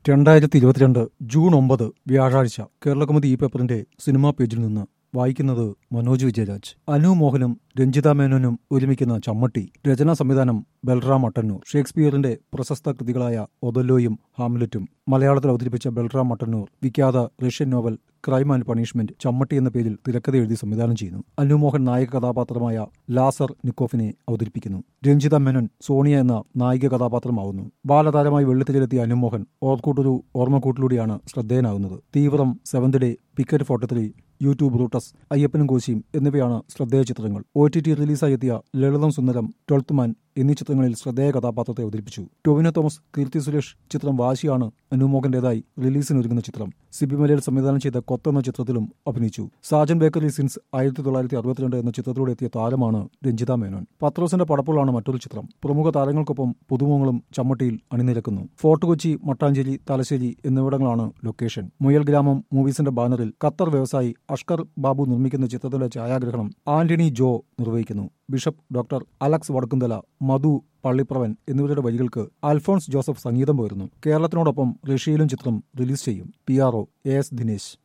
രണ്ടായിരത്തി ഇരുപത്തിരണ്ട് ജൂൺ ഒമ്പത് വ്യാഴാഴ്ച കേരളകൗമുദി ഈ പേപ്പറിന്റെ സിനിമാ പേജിൽ നിന്ന് വായിക്കുന്നത് മനോജ് വിജയരാജ് അനു മോഹനും രഞ്ജിത മേനോനും ഒരുമിക്കുന്ന ചമ്മട്ടി രചനാ സംവിധാനം ബൽറാം മട്ടന്നൂർ ഷേക്സ്പിയറിന്റെ പ്രശസ്ത കൃതികളായ ഒതല്ലോയും ഹാംലറ്റും മലയാളത്തിൽ അവതരിപ്പിച്ച ബൽറാം മട്ടന്നൂർ വിഖ്യാത Russian novel crime and punishment Chammatti എന്ന പേരിൽ തിരക്കഥ എഴുതി സംവിധാനം ചെയ്യുന്നു അനുമോഹൻ നായക കഥാപാത്രമായ ലാസർ നിക്കോഫിനെ അവതരിപ്പിക്കുന്നു രഞ്ജിത മേനോൻ സോണിയ എന്ന നായിക കഥാപാത്രമാവുന്നു ബാലതാരമായി വെള്ളിത്തിരയിലെത്തിയ അനുമോഹൻ ഓർക്കൂട്ടൊരു ഓർമ്മക്കൂട്ടിലൂടെയാണ് ശ്രദ്ധേയനാകുന്നത് Theevram seventh day picket forty three YouTube roots അയ്യപ്പനും കോശിയും എന്നിവയാണ് ശ്രദ്ധേയ ചിത്രങ്ങൾ ഒ ടി ടി റിലീസായി എത്തിയ ലളിതം സുന്ദരം ട്വൽത്ത് മാൻ എന്നീ ചിത്രങ്ങളിൽ ശ്രദ്ധേയ കഥാപാത്രത്തെ അവതരിപ്പിച്ചു ടൊവിനോ തോമസ് കീർത്തി സുരേഷ് ചിത്രം വാശിയാണ് അനുമോഹന്റേതായി റിലീസിനൊരുങ്ങുന്ന ചിത്രം സിബി മലയിൽ സംവിധാനം ചെയ്ത കൊത്ത് എന്ന ചിത്രത്തിലും അഭിനയിച്ചു സാജൻ ബേക്കറി സിൻസ് ആയിരത്തി തൊള്ളായിരത്തി അറുപത്തിരണ്ട് എന്ന ചിത്രത്തിലൂടെ എത്തിയ താരമാണ് രഞ്ജിത മേനോൻ പത്രോസിന്റെ പടപ്പുകളാണ് മറ്റൊരു ചിത്രം പ്രമുഖ താരങ്ങൾക്കൊപ്പം പുതുമുഖങ്ങളും ചമ്മട്ടിയിൽ അണിനിരക്കുന്നു ഫോർട്ട് കൊച്ചി മട്ടാഞ്ചേരി തലശ്ശേരി എന്നിവിടങ്ങളാണ് ലൊക്കേഷൻ മുയൽ ഗ്രാമം മൂവീസിന്റെ ബാനറിൽ ഖത്തർ വ്യവസായി അഷ്കർ ബാബു നിർമ്മിക്കുന്ന ചിത്രത്തിന്റെ ഛായാഗ്രഹണം ആന്റണി ജോ നിർവഹിക്കുന്നു bishop doctor Alex Vadakkumthala Madhu Pallipravan എന്നിവരുടെ വരികൾക്ക് അൽഫോൺസ് ജോസഫ് സംഗീതം പകരുന്നു കേരളത്തിനോടൊപ്പം റഷ്യയിലും ചിത്രം റിലീസ് ചെയ്യും P R O A S Dinesh